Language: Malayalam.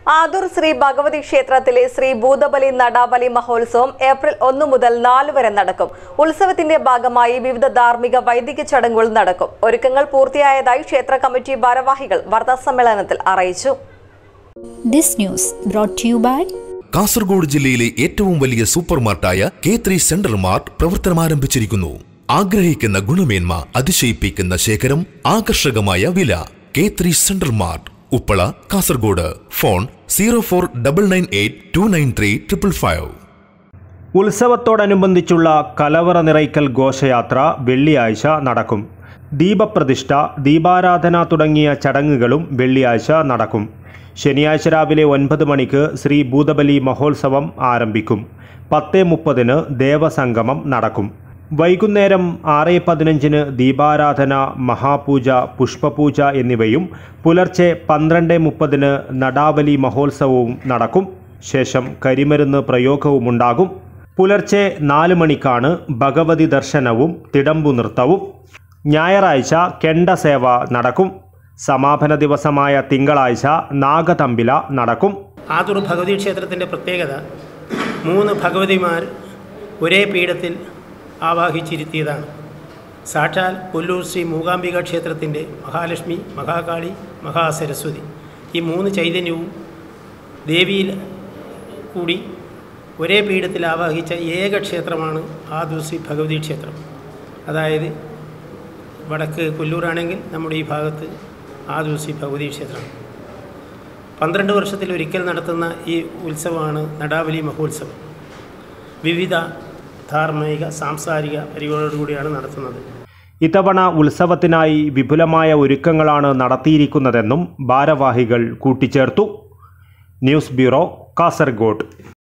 ആദൂർ ശ്രീ ഭഗവതി ക്ഷേത്രത്തിലെ ശ്രീ ഭൂതബലി നടാബലി മഹോത്സവം ഏപ്രിൽ ഒന്ന് മുതൽ നാല് വരെ നടക്കും ഉത്സവത്തിന്റെ ഭാഗമായി വിവിധ ധാർമ്മിക വൈദിക ചടങ്ങുകൾ നടക്കും ഒരുക്കങ്ങൾ പൂർത്തിയായതായി ക്ഷേത്ര കമ്മിറ്റി ഭാരവാഹികൾ വാർത്താസമ്മേളനത്തിൽ അറിയിച്ചു This news brought to you by Kasaragod ജില്ലയിലെ ഏറ്റവും വലിയ സൂപ്പർ മാർട്ടായ കെ ത്രീ സെൻട്രൽ മാർട്ട് പ്രവർത്തനം ആരംഭിച്ചിരിക്കുന്നു ആഗ്രഹിക്കുന്ന ഗുണമേന്മ അതിശയിപ്പിക്കുന്ന ശേഖരം ആകർഷകമായ വില K three central mart Uppala Kasaragod phone zero four double nine eight two nine three triple five ഉത്സവത്തോടനുബന്ധിച്ചുള്ള കലവറ നിറയ്ക്കൽ ഘോഷയാത്ര വെള്ളിയാഴ്ച നടക്കും ദീപപ്രതിഷ്ഠ ദീപാരാധന തുടങ്ങിയ ചടങ്ങുകളും വെള്ളിയാഴ്ച നടക്കും ശനിയാഴ്ച രാവിലെ ഒൻപത് മണിക്ക് ശ്രീ ഭൂതബലി മഹോത്സവം ആരംഭിക്കും പത്ത് മുപ്പതിന് ദേവസംഗമം നടക്കും വൈകുന്നേരം ആറ് പതിനഞ്ചിന് ദീപാരാധന മഹാപൂജ പുഷ്പപൂജ എന്നിവയും പുലർച്ചെ പന്ത്രണ്ട് മുപ്പതിന് നടാവലി മഹോത്സവവും നടക്കും ശേഷം കരിമരുന്ന് പ്രയോഗവുമുണ്ടാകും പുലർച്ചെ നാല് മണിക്കാണ് ഭഗവതി ദർശനവും തിടമ്പു നൃത്തവും ഞായറാഴ്ച കെണ്ടസേവ നടക്കും സമാപന ദിവസമായ തിങ്കളാഴ്ച നാഗതമ്പില നടക്കും ആദൂർ ഭഗവതി ക്ഷേത്രത്തിൻ്റെ പ്രത്യേകത മൂന്ന് ഭഗവതിമാർ ഒരേ പീഠത്തിൽ ആവാഹിച്ചിരുത്തിയതാണ് സാക്ഷാൽ കൊല്ലൂർ ശ്രീ മൂകാംബിക ക്ഷേത്രത്തിൻ്റെ മഹാലക്ഷ്മി മഹാകാളി മഹാസരസ്വതി ഈ മൂന്ന് ചൈതന്യവും ദേവിയിൽ കൂടി ഒരേ പീഠത്തിൽ ആവാഹിച്ച ഏക ക്ഷേത്രമാണ് ആദൂർ ശ്രീ ഭഗവതി ക്ഷേത്രം അതായത് വടക്ക് കൊല്ലൂരാണെങ്കിൽ നമ്മുടെ ഈ ഭാഗത്ത് ആദൂർ ശ്രീ ഭഗവതി ക്ഷേത്രം പന്ത്രണ്ട് വർഷത്തിൽ ഒരിക്കൽ നടത്തുന്ന ഈ ഉത്സവമാണ് നടാവലി മഹോത്സവം വിവിധ ധാർമ്മിക സാംസ്കാരിക പരിപാടികളോടുകൂടിയാണ് നടത്തുന്നത് ഇത്തവണ ഉത്സവത്തിനായി വിപുലമായ ഒരുക്കങ്ങളാണ് നടത്തിയിരിക്കുന്നതെന്നും ഭാരവാഹികൾ കൂട്ടിച്ചേർത്തു ന്യൂസ് ബ്യൂറോ കാസർഗോഡ്